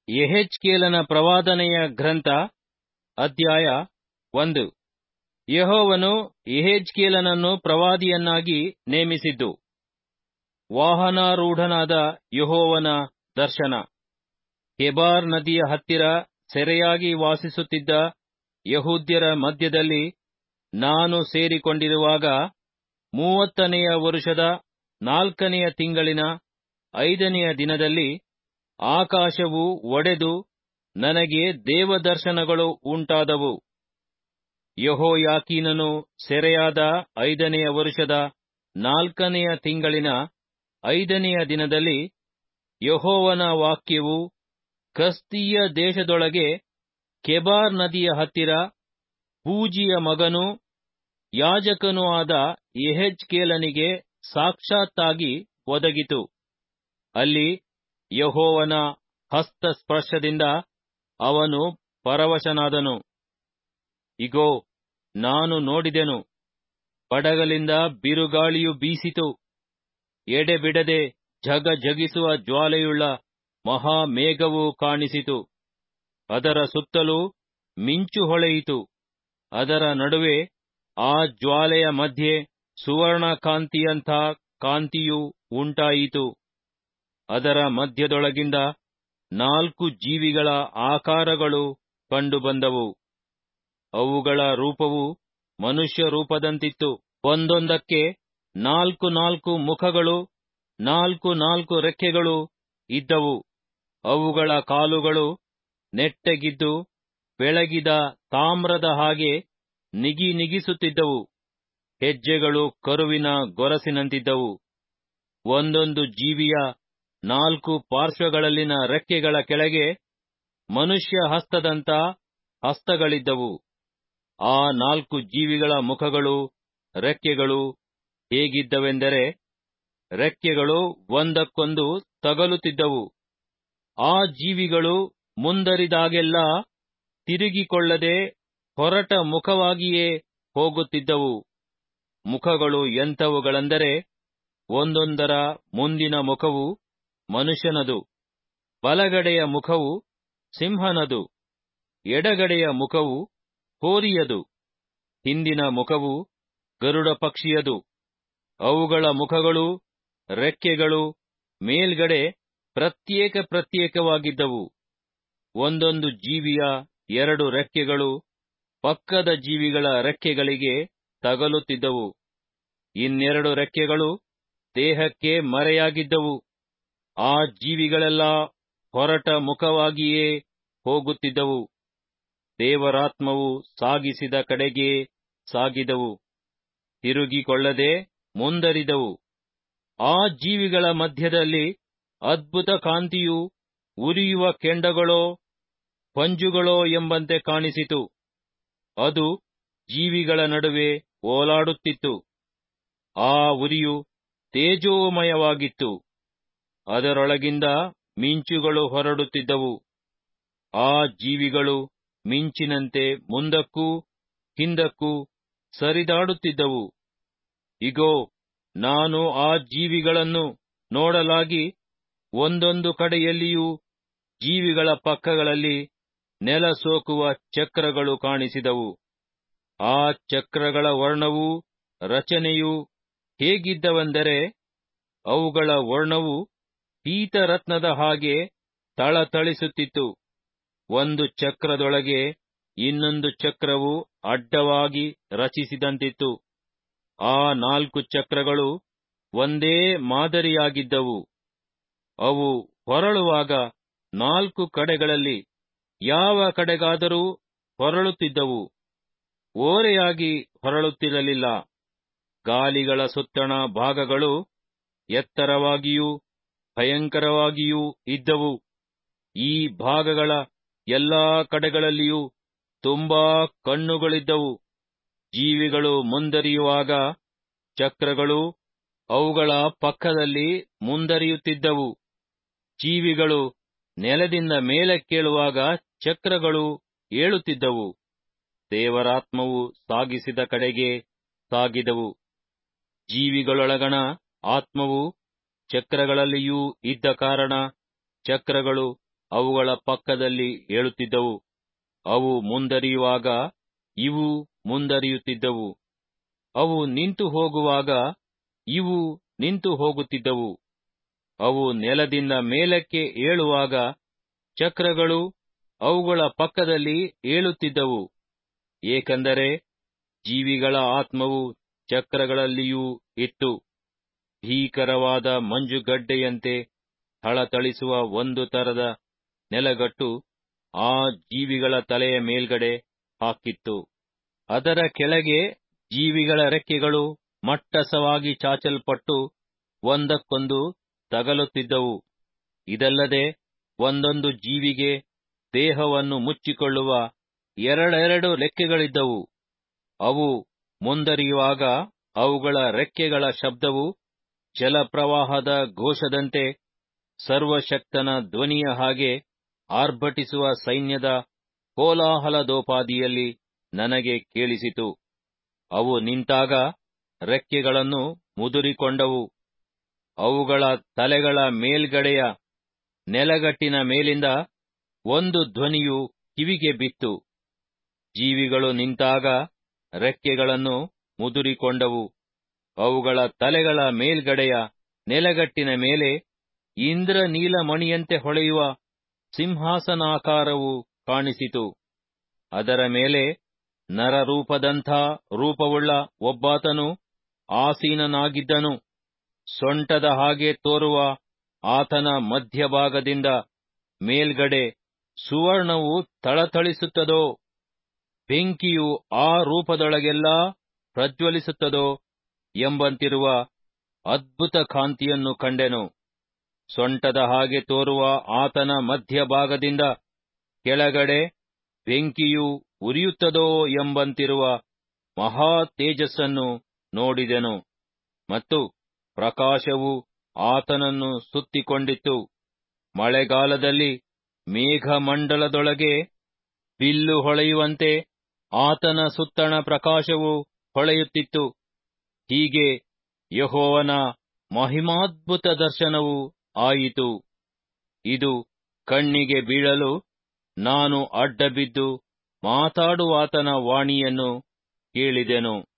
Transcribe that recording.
ಯೆಹೆಜ್ಕೇಲನ ಪ್ರವಾದನೆಯ ಗ್ರಂಥ ಅಧ್ಯಾಯ ಒಂದು ಯೆಹೋವನು ಯೆಹೆಜ್ಕೇಲನನ್ನು ಪ್ರವಾದಿಯನ್ನಾಗಿ ನೇಮಿಸಿದ್ದು ವಾಹನಾರೂಢನಾದ ಯೆಹೋವನ ದರ್ಶನ ಕೆಬಾರ್ ನದಿಯ ಹತ್ತಿರ ಸೆರೆಯಾಗಿ ವಾಸಿಸುತ್ತಿದ್ದ ಯಹೂದ್ಯರ ಮಧ್ಯದಲ್ಲಿ ನಾನು ಸೇರಿಕೊಂಡಿರುವಾಗ ಮೂವತ್ತನೆಯ ವರುಷದ ನಾಲ್ಕನೆಯ ತಿಂಗಳಿನ ಐದನೆಯ ದಿನದಲ್ಲಿ ಆಕಾಶವು ಒಡೆದು ನನಗೆ ದೇವದರ್ಶನಗಳು ಉಂಟಾದವು ಯೆಹೋಯಾಕೀನನು ಸೆರೆಯಾದ ಐದನೆಯ ವರುಷದ ನಾಲ್ಕನೆಯ ತಿಂಗಳಿನ ಐದನೆಯ ದಿನದಲ್ಲಿ ಯೆಹೋವನ ವಾಕ್ಯವು ಕಸ್ದೀಯ ದೇಶದೊಳಗೆ ಕೆಬಾರ್ ನದಿಯ ಹತ್ತಿರ ಬೂಜಿಯ ಮಗನೂ ಯಾಜಕನೂ ಆದ ಯೆಹೆಜ್ಕೇಲನಿಗೆ ಸಾಕ್ಷಾತ್ತಾಗಿ ಒದಗಿತು ಅಲ್ಲಿ ಯೆಹೋವನ ಹಸ್ತಸ್ಪರ್ಶದಿಂದ ಅವನು ಪರವಶನಾದನು ಇಗೋ ನಾನು ನೋಡಿದೆನು ಬಡಗಲಿಂದ ಬಿರುಗಾಳಿಯು ಬೀಸಿತು ಎಡೆಬಿಡದೆ ಝಗಝಗಿಸುವ ಜ್ವಾಲೆಯುಳ್ಳ ಮಹಾಮೇಘವು ಕಾಣಿಸಿತು ಅದರ ಸುತ್ತಲೂ ಮಿಂಚು ಹೊಳೆಯಿತು ಅದರ ನಡುವೆ ಆ ಜ್ವಾಲೆಯ ಮಧ್ಯೆ ಸುವರ್ಣಕಾಂತಿಯಂಥ ಕಾಂತಿಯು ಉಂಟಾಯಿತು ಅದರ ಮಧ್ಯದೊಳಗಿಂದ ನಾಲ್ಕು ಜೀವಿಗಳ ಆಕಾರಗಳು ಕಂಡುಬಂದವು ಅವುಗಳ ರೂಪವು ಮನುಷ್ಯ ರೂಪದಂತಿತ್ತು ಒಂದೊಂದಕ್ಕೆ ನಾಲ್ಕು ನಾಲ್ಕು ಮುಖಗಳು ನಾಲ್ಕು ನಾಲ್ಕು ರೆಕ್ಕೆಗಳು ಇದ್ದವು ಅವುಗಳ ಕಾಲುಗಳು ನೆಟ್ಟಗಿದ್ದು ಬೆಳಗಿದ ತಾಮ್ರದ ಹಾಗೆ ನಿಗಿ ನಿಗಿಸುತ್ತಿದ್ದವು ಹೆಜ್ಜೆಗಳು ಕರುವಿನ ಗೊರಸಿನಂತಿದ್ದವು ಒಂದೊಂದು ಜೀವಿಯ ನಾಲ್ಕು ಪಾರ್ಶ್ವಗಳಲ್ಲಿನ ರೆಕ್ಕೆಗಳ ಕೆಳಗೆ ಮನುಷ್ಯ ಹಸ್ತದಂತ ಹಸ್ತಗಳಿದ್ದವು ಆ ನಾಲ್ಕು ಜೀವಿಗಳ ಮುಖಗಳು ರೆಕ್ಕೆಗಳು ಹೇಗಿದ್ದವೆಂದರೆ ರೆಕ್ಕೆಗಳು ಒಂದಕ್ಕೊಂದು ತಗಲುತ್ತಿದ್ದವು ಆ ಜೀವಿಗಳು ಮುಂದರಿದಾಗೆಲ್ಲ ತಿರುಗಿಕೊಳ್ಳದೆ ಹೊರಟ ಮುಖವಾಗಿಯೇ ಹೋಗುತ್ತಿದ್ದವು ಮುಖಗಳು ಎಂಥವುಗಳೆಂದರೆ ಒಂದೊಂದರ ಮುಂದಿನ ಮುಖವು ಮನುಷ್ಯನದು ಬಲಗಡೆಯ ಮುಖವು ಸಿಂಹನದು ಎಡಗಡೆಯ ಮುಖವು ಹೋರಿಯದು ಹಿಂದಿನ ಮುಖವು ಗರುಡ ಪಕ್ಷಿಯದು ಅವುಗಳ ಮುಖಗಳು ರೆಕ್ಕೆಗಳು ಮೇಲ್ಗಡೆ ಪ್ರತ್ಯೇಕ ಪ್ರತ್ಯೇಕವಾಗಿದ್ದವು ಒಂದೊಂದು ಜೀವಿಯ ಎರಡು ರೆಕ್ಕೆಗಳು ಪಕ್ಕದ ಜೀವಿಗಳ ರೆಕ್ಕೆಗಳಿಗೆ ತಗಲುತ್ತಿದ್ದವು ಇನ್ನೆರಡು ರೆಕ್ಕೆಗಳು ದೇಹಕ್ಕೆ ಮರೆಯಾಗಿದ್ದವು ಆ ಜೀವಿಗಳೆಲ್ಲ ಹೊರಟ ಮುಖವಾಗಿಯೇ ಹೋಗುತ್ತಿದ್ದವು ದೇವರಾತ್ಮವು ಸಾಗಿಸಿದ ಕಡೆಗೇ ಸಾಗಿದವು ತಿರುಗಿಕೊಳ್ಳದೆ ಮುಂದರಿದವು ಆ ಜೀವಿಗಳ ಮಧ್ಯದಲ್ಲಿ ಅದ್ಭುತ ಕಾಂತಿಯು ಉರಿಯುವ ಕೆಂಡಗಳೋ ಪಂಜುಗಳೋ ಎಂಬಂತೆ ಕಾಣಿಸಿತು ಅದು ಜೀವಿಗಳ ನಡುವೆ ಓಲಾಡುತ್ತಿತ್ತು ಆ ಉರಿಯು ತೇಜೋಮಯವಾಗಿತ್ತು ಅದರೊಳಗಿಂದ ಮಿಂಚುಗಳು ಹೊರಡುತ್ತಿದ್ದವು ಆ ಜೀವಿಗಳು ಮಿಂಚಿನಂತೆ ಮುಂದಕ್ಕೂ ಹಿಂದಕ್ಕೂ ಸರಿದಾಡುತ್ತಿದ್ದವು ಇಗೋ ನಾನು ಆ ಜೀವಿಗಳನ್ನು ನೋಡಲಾಗಿ ಒಂದೊಂದು ಕಡೆಯಲ್ಲಿಯೂ ಜೀವಿಗಳ ಪಕ್ಕಗಳಲ್ಲಿ ನೆಲ ಸೋಕುವ ಚಕ್ರಗಳು ಕಾಣಿಸಿದವು ಆ ಚಕ್ರಗಳ ವರ್ಣವೂ ರಚನೆಯೂ ಹೇಗಿದ್ದವೆಂದರೆ ಅವುಗಳ ವರ್ಣವು ಪೀತರತ್ನದ ಹಾಗೆ ಥಳಥಳಿಸುತ್ತಿತ್ತು ಒಂದು ಚಕ್ರದೊಳಗೆ ಇನ್ನೊಂದು ಚಕ್ರವು ಅಡ್ಡವಾಗಿ ರಚಿಸಿದಂತಿತ್ತು ಆ ನಾಲ್ಕು ಚಕ್ರಗಳು ಒಂದೇ ಮಾದರಿಯಾಗಿದ್ದವು ಅವು ಹೊರಳುವಾಗ ನಾಲ್ಕು ಕಡೆಗಳಲ್ಲಿ ಯಾವ ಕಡೆಗಾದರೂ ಹೊರಳುತ್ತಿದ್ದವು ಓರೆಯಾಗಿ ಹೊರಳುತ್ತಿರಲಿಲ್ಲ ಗಾಲಿಗಳ ಸುತ್ತಣ ಭಾಗಗಳು ಎತ್ತರವಾಗಿಯೂ ಭಯಂಕರವಾಗಿಯೂ ಇದ್ದವು ಈ ಭಾಗಗಳ ಎಲ್ಲಾ ಕಡೆಗಳಲ್ಲಿಯೂ ತುಂಬಾ ಕಣ್ಣುಗಳಿದ್ದವು ಜೀವಿಗಳು ಮುಂದರಿಯುವಾಗ ಚಕ್ರಗಳು ಅವುಗಳ ಪಕ್ಕದಲ್ಲಿ ಮುಂದರಿಯುತ್ತಿದ್ದವು ಜೀವಿಗಳು ನೆಲದಿಂದ ಮೇಲಕ್ಕೇಳುವಾಗ ಚಕ್ರಗಳು ಏಳುತ್ತಿದ್ದವು ದೇವರಾತ್ಮವು ಸಾಗಿಸಿದ ಕಡೆಗೆ ಸಾಗಿದವು ಜೀವಿಗಳೊಳಗಣ ಆತ್ಮವು ಚಕ್ರಗಳಲ್ಲಿಯೂ ಇದ್ದ ಕಾರಣ ಚಕ್ರಗಳು ಅವುಗಳ ಪಕ್ಕದಲ್ಲಿ ಏಳುತ್ತಿದ್ದವು ಅವು ಮುಂದರಿಯುವಾಗ ಇವು ಮುಂದರಿಯುತ್ತಿದ್ದವು ಅವು ನಿಂತು ಹೋಗುವಾಗ ಇವು ನಿಂತು ಹೋಗುತ್ತಿದ್ದವು ಅವು ನೆಲದಿಂದ ಮೇಲಕ್ಕೆ ಏಳುವಾಗ ಚಕ್ರಗಳು ಅವುಗಳ ಪಕ್ಕದಲ್ಲಿ ಏಳುತ್ತಿದ್ದವು ಏಕೆಂದರೆ ಜೀವಿಗಳ ಆತ್ಮವು ಚಕ್ರಗಳಲ್ಲಿಯೂ ಇತ್ತು ಭೀಕರವಾದ ಮಂಜುಗಡ್ಡೆಯಂತೆ ಥಳಥಳಿಸುವ ಒಂದು ತರದ ನೆಲಗಟ್ಟು ಆ ಜೀವಿಗಳ ತಲೆಯ ಮೇಲ್ಗಡೆ ಹಾಕಿತ್ತು ಅದರ ಕೆಳಗೆ ಜೀವಿಗಳ ರೆಕ್ಕೆಗಳು ಮಟ್ಟಸವಾಗಿ ಚಾಚಲ್ಪಟ್ಟು ಒಂದಕ್ಕೊಂದು ತಗಲುತ್ತಿದ್ದವು ಇದಲ್ಲದೆ ಒಂದೊಂದು ಜೀವಿಗೆ ದೇಹವನ್ನು ಮುಚ್ಚಿಕೊಳ್ಳುವ ಎರಡೆರಡು ರೆಕ್ಕೆಗಳಿದ್ದವು ಅವು ಮುಂದರಿಯುವಾಗ ಅವುಗಳ ರೆಕ್ಕೆಗಳ ಶಬ್ದವು ಜಲಪ್ರವಾಹದ ಘೋಷದಂತೆ ಸರ್ವಶಕ್ತನ ಧ್ವನಿಯ ಹಾಗೆ ಆರ್ಭಟಿಸುವ ಸೈನ್ಯದ ಕೋಲಾಹಲದೋಪಾದಿಯಲ್ಲಿ ನನಗೆ ಕೇಳಿಸಿತು ಅವು ನಿಂತಾಗ ರೆಕ್ಕೆಗಳನ್ನು ಮುದುರಿಕೊಂಡವು ಅವುಗಳ ತಲೆಗಳ ಮೇಲ್ಗಡೆಯ ನೆಲಗಟ್ಟಿನ ಮೇಲಿಂದ ಒಂದು ಧ್ವನಿಯು ಕಿವಿಗೆ ಬಿತ್ತು ಜೀವಿಗಳು ನಿಂತಾಗ ರೆಕ್ಕೆಗಳನ್ನು ಮುದುರಿಕೊಂಡವು ಅವುಗಳ ತಲೆಗಳ ಮೇಲ್ಗಡೆಯ ನೆಲಗಟ್ಟಿನ ಮೇಲೆ ಇಂದ್ರನೀಲಮಣಿಯಂತೆ ಹೊಳೆಯುವ ಸಿಂಹಾಸನಾಕಾರವು ಕಾಣಿಸಿತು ಅದರ ಮೇಲೆ ನರರೂಪದಂಥ ರೂಪವುಳ್ಳ ಒಬ್ಬಾತನು ಆಸೀನನಾಗಿದ್ದನು ಸೊಂಟದ ಹಾಗೆ ತೋರುವ ಆತನ ಮಧ್ಯಭಾಗದಿಂದ ಮೇಲ್ಗಡೆ ಸುವರ್ಣವು ಥಳಥಳಿಸುತ್ತದೋ ಬೆಂಕಿಯು ಆ ರೂಪದೊಳಗೆಲ್ಲಾ ಪ್ರಜ್ವಲಿಸುತ್ತದೋ ಎಂಬಂತಿರುವ ಅದ್ಭುತ ಕಾಂತಿಯನ್ನು ಕಂಡೆನು ಸೊಂಟದ ಹಾಗೆ ತೋರುವ ಆತನ ಮಧ್ಯಭಾಗದಿಂದ ಕೆಳಗಡೆ ಬೆಂಕಿಯು ಉರಿಯುತ್ತದೋ ಎಂಬಂತಿರುವ ಮಹಾ ತೇಜಸ್ಸನ್ನು ನೋಡಿದೆನು ಮತ್ತು ಪ್ರಕಾಶವು ಆತನನ್ನು ಸುತ್ತಿಕೊಂಡಿತ್ತು ಮಳೆಗಾಲದಲ್ಲಿ ಮೇಘಮಂಡಲದೊಳಗೆ ಬಿಲ್ಲು ಹೊಳೆಯುವಂತೆ ಆತನ ಸುತ್ತಣ ಪ್ರಕಾಶವು ಹೊಳೆಯುತ್ತಿತ್ತು ಹೀಗೆ ಯಹೋವನ ಮಹಿಮಾದ್ಭುತ ದರ್ಶನವು ಆಯಿತು ಇದು ಕಣ್ಣಿಗೆ ಬೀಳಲು ನಾನು ಅಡ್ಡಬಿದ್ದು ಮಾತಾಡುವಾತನ ವಾಣಿಯನ್ನು ಕೇಳಿದೆನು